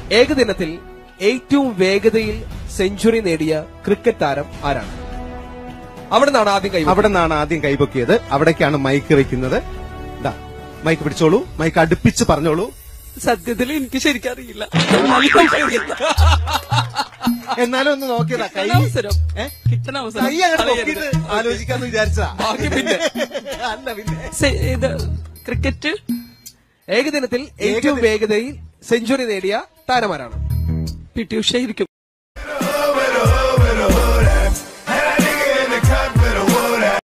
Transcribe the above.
ഏകദിനത്തിൽ ഏറ്റവും വേഗതയിൽ സെഞ്ചുറി നേടിയ ക്രിക്കറ്റ് താരം ആരാണ് അവിടെ നിന്നാണ് ആദ്യം കൈ അവിടെ നിന്നാണ് ആദ്യം കൈപൊക്കിയത് അവിടേക്കാണ് മൈക്ക് വെക്കുന്നത് ദാ മൈക്ക് പിടിച്ചോളൂ മൈക്ക് അടുപ്പിച്ച് പറഞ്ഞോളൂ സത്യത്തിൽ എനിക്ക് ശരിക്കറിയില്ല എന്നാലും ഒന്ന് നോക്കിയതാ കൈ അവസരം ഏ? കിട്ടണ അവസരം കൈ അങ്ങോട്ട് കളയരുത്. പൊക്കിയിട്ട് ആലോചിക്കാന്ന് വിചാരിച്ചതാ ബാക്കി പിന്നെ. അല്ല പിന്നെ സെ- ഇത് ക്രിക്കറ്റ് ഏകദിനത്തിൽ ഏറ്റവും വേഗതയിൽ സെഞ്ചുറി നേടിയ താരമാരാണ് പി ടി ഉഷ ആയിരിക്കും